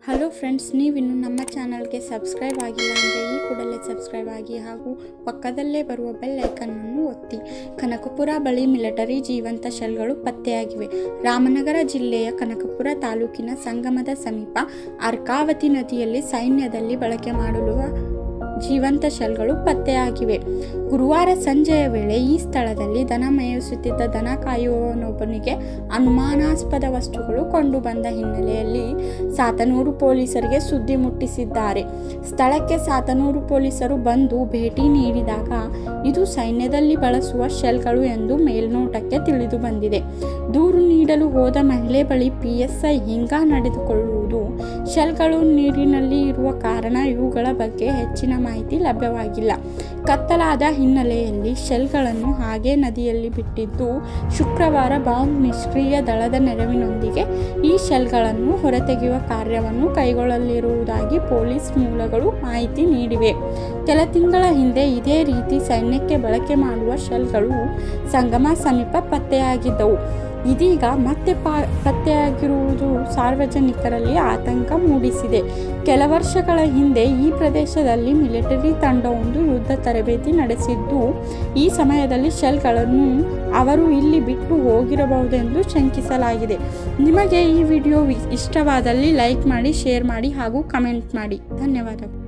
hello friends ನೀವಿನ್ನು ನಮ್ಮ ಚಾನಲ್ಗೆ ಸಬ್ಸ್ಕ್ರೈಬ್ ಆಗಿಲ್ಲ ಅಂದರೆ ಈ ಕೂಡಲೇ ಸಬ್ಸ್ಕ್ರೈಬ್ ಆಗಿ ಹಾಗೂ ಪಕ್ಕದಲ್ಲೇ ಬರುವ ಬೆಲ್ ಐಕನ್ನನ್ನು ಒತ್ತಿ ಕನಕಪುರ ಬಳಿ ಮಿಲಿಟರಿ ಜೀವಂತ ಶೆಲ್ಗಳು ಪತ್ತೆಯಾಗಿವೆ ರಾಮನಗರ ಜಿಲ್ಲೆಯ ಕನಕಪುರ ತಾಲೂಕಿನ ಸಂಗಮದ ಸಮೀಪ ಅರ್ಕಾವತಿ ನದಿಯಲ್ಲಿ ಸೈನ್ಯದಲ್ಲಿ ಬಳಕೆ ಮಾಡಲು ಜೀವಂತ ಶೆಲ್ಗಳು ಪತ್ತೆಯಾಗಿವೆ ಗುರುವಾರ ಸಂಜೆಯ ವೇಳೆ ಈ ಸ್ಥಳದಲ್ಲಿ ದನ ಮೇಯಿಸುತ್ತಿದ್ದ ದನ ಕಾಯುವವನೊಬ್ಬನಿಗೆ ಅನುಮಾನಾಸ್ಪದ ವಸ್ತುಗಳು ಕಂಡುಬಂದ ಹಿನ್ನೆಲೆಯಲ್ಲಿ ಸಾತನೂರು ಪೊಲೀಸರಿಗೆ ಸುದ್ದಿ ಮುಟ್ಟಿಸಿದ್ದಾರೆ ಸ್ಥಳಕ್ಕೆ ಸಾತನೂರು ಪೊಲೀಸರು ಬಂದು ಭೇಟಿ ನೀಡಿದಾಗ ಇದು ಸೈನ್ಯದಲ್ಲಿ ಬಳಸುವ ಶೆಲ್ಗಳು ಎಂದು ಮೇಲ್ನೋಟಕ್ಕೆ ತಿಳಿದು ಬಂದಿದೆ ದೂರು ನೀಡಲು ಹೋದ ಮಹಿಳೆ ಬಳಿ ಪಿಎಸ್ಐ ಹಿಂಗ ನಡೆದುಕೊಳ್ಳುವುದು ಶೆಲ್ಗಳು ನೀರಿನಲ್ಲಿ ಇರುವ ಕಾರಣ ಇವುಗಳ ಬಗ್ಗೆ ಹೆಚ್ಚಿನ ಮಾಹಿತಿ ಲಭ್ಯವಾಗಿಲ್ಲ ಕತ್ತಲಾದ ಹಿನ್ನೆಲೆಯಲ್ಲಿ ಶೆಲ್ಗಳನ್ನು ಹಾಗೆ ನದಿಯಲ್ಲಿ ಬಿಟ್ಟಿದ್ದು ಶುಕ್ರವಾರ ಬಾಂಬ್ ನಿಷ್ಕ್ರಿಯ ದಳದ ನೆರವಿನೊಂದಿಗೆ ಈ ಶೆಲ್ಗಳನ್ನು ಹೊರತೆಗೆಯುವ ಕಾರ್ಯವನ್ನು ಕೈಗೊಳ್ಳಲಿರುವುದಾಗಿ ಪೊಲೀಸ್ ಮೂಲಗಳು ಮಾಹಿತಿ ನೀಡಿವೆ ಕೆಲ ತಿಂಗಳ ಹಿಂದೆ ಇದೇ ರೀತಿ ಸೈನ್ಯಕ್ಕೆ ಬಳಕೆ ಮಾಡುವ ಶೆಲ್ಗಳು ಸಂಗಮ ಸಮೀಪ ಪತ್ತೆಯಾಗಿದ್ದವು ಇದೀಗ ಮತ್ತೆ ಪಾ ಪತ್ತೆಯಾಗಿರುವುದು ಸಾರ್ವಜನಿಕರಲ್ಲಿ ಆತಂಕ ಮೂಡಿಸಿದೆ ಕೆಲ ವರ್ಷಗಳ ಹಿಂದೆ ಈ ಪ್ರದೇಶದಲ್ಲಿ ಮಿಲಿಟರಿ ತಂಡವೊಂದು ಯುದ್ಧ ತರಬೇತಿ ನಡೆಸಿದ್ದು ಈ ಸಮಯದಲ್ಲಿ ಶೆಲ್ಗಳನ್ನು ಅವರು ಇಲ್ಲಿ ಬಿಟ್ಟು ಹೋಗಿರಬಹುದೆಂದು ಶಂಕಿಸಲಾಗಿದೆ ನಿಮಗೆ ಈ ವಿಡಿಯೋ ಇಷ್ಟವಾದಲ್ಲಿ ಲೈಕ್ ಮಾಡಿ ಶೇರ್ ಮಾಡಿ ಹಾಗೂ ಕಮೆಂಟ್ ಮಾಡಿ ಧನ್ಯವಾದಗಳು